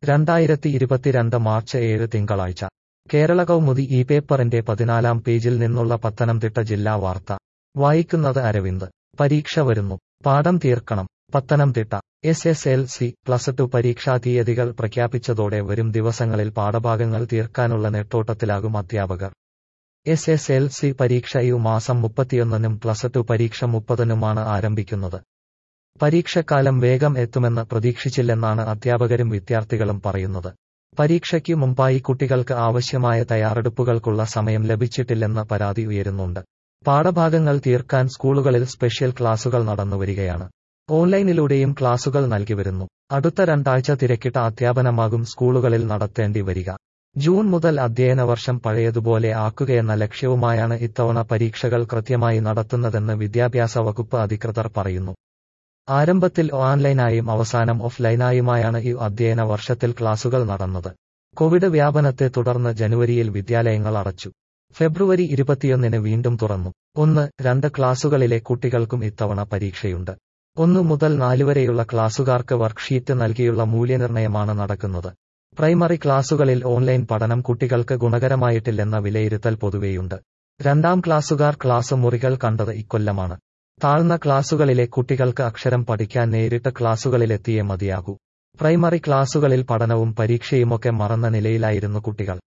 രണ്ടായിരത്തി ഇരുപത്തിരണ്ട് മാർച്ച് ഏഴ് തിങ്കളാഴ്ച കേരള കൗമുദി ഈ പേപ്പറിന്റെ പതിനാലാം പേജിൽ നിന്നുള്ള പത്തനംതിട്ട ജില്ലാ വാർത്ത വായിക്കുന്നത് അരവിന്ദ് പരീക്ഷ വരുന്നു പാഠം തീർക്കണം Pathanamthitta S S L C plus two പരീക്ഷാ തീയതികൾ പ്രഖ്യാപിച്ചതോടെ വരും ദിവസങ്ങളിൽ പാഠഭാഗങ്ങൾ തീർക്കാനുള്ള നെട്ടോട്ടത്തിലാകും അധ്യാപകർ എസ് എസ് എൽ സി പരീക്ഷ ഈ മാസം മുപ്പത്തിയൊന്നിനും പ്ലസ് ടു പരീക്ഷ മുപ്പതിനുമാണ് ആരംഭിക്കുന്നത് പരീക്ഷക്കാലം വേഗം എത്തുമെന്ന് പ്രതീക്ഷിച്ചില്ലെന്നാണ് അധ്യാപകരും വിദ്യാർത്ഥികളും പറയുന്നത് പരീക്ഷയ്ക്ക് മുമ്പായി കുട്ടികൾക്ക് ആവശ്യമായ തയ്യാറെടുപ്പുകൾക്കുള്ള സമയം ലഭിച്ചിട്ടില്ലെന്ന പരാതി ഉയരുന്നുണ്ട് പാഠഭാഗങ്ങൾ തീർക്കാൻ സ്കൂളുകളിൽ സ്പെഷ്യൽ ക്ലാസുകൾ നടന്നുവരികയാണ് ഓൺലൈനിലൂടെയും ക്ലാസുകൾ നൽകിവരുന്നു അടുത്ത രണ്ടാഴ്ച തിരക്കിട്ട അധ്യാപനമാകും സ്കൂളുകളിൽ നടത്തേണ്ടി വരിക ജൂൺ മുതൽ അധ്യയന വർഷം പഴയതുപോലെ ആക്കുകയെന്ന ലക്ഷ്യവുമായാണ് ഇത്തവണ പരീക്ഷകൾ കൃത്യമായി നടത്തുന്നതെന്ന് വിദ്യാഭ്യാസ വകുപ്പ് അധികൃതർ പറയുന്നു ആരംഭത്തിൽ ഓൺലൈനായും അവസാനം ഓഫ്ലൈനായുമായാണ് ഈ അധ്യയന വർഷത്തിൽ ക്ലാസുകൾ നടന്നത് കോവിഡ് വ്യാപനത്തെ തുടർന്ന് ജനുവരിയിൽ വിദ്യാലയങ്ങൾ അടച്ചു ഫെബ്രുവരി ഇരുപത്തിയൊന്നിന് വീണ്ടും തുറന്നു ഒന്ന് രണ്ട് ക്ലാസുകളിലെ കുട്ടികൾക്കും ഇത്തവണ പരീക്ഷയുണ്ട് ഒന്നു മുതൽ നാലുവരെയുള്ള ക്ലാസുകാർക്ക് വർക്ക്ഷീറ്റ് നൽകിയുള്ള മൂല്യനിർണ്ണയമാണ് നടക്കുന്നത് പ്രൈമറി ക്ലാസുകളിൽ ഓൺലൈൻ പഠനം കുട്ടികൾക്ക് ഗുണകരമായിട്ടില്ലെന്ന വിലയിരുത്തൽ പൊതുവെയുണ്ട് രണ്ടാം ക്ലാസുകാർ ക്ലാസ് മുറികൾ കണ്ടത് ഇക്കൊല്ലമാണ് താഴ്ന്ന ക്ലാസുകളിലെ കുട്ടികൾക്ക് അക്ഷരം പഠിക്കാൻ നേരിട്ട് ക്ലാസുകളിലെത്തിയേ മതിയാകൂ പ്രൈമറി ക്ലാസുകളിൽ പഠനവും പരീക്ഷയുമൊക്കെ മറന്ന നിലയിലായിരുന്നു കുട്ടികൾ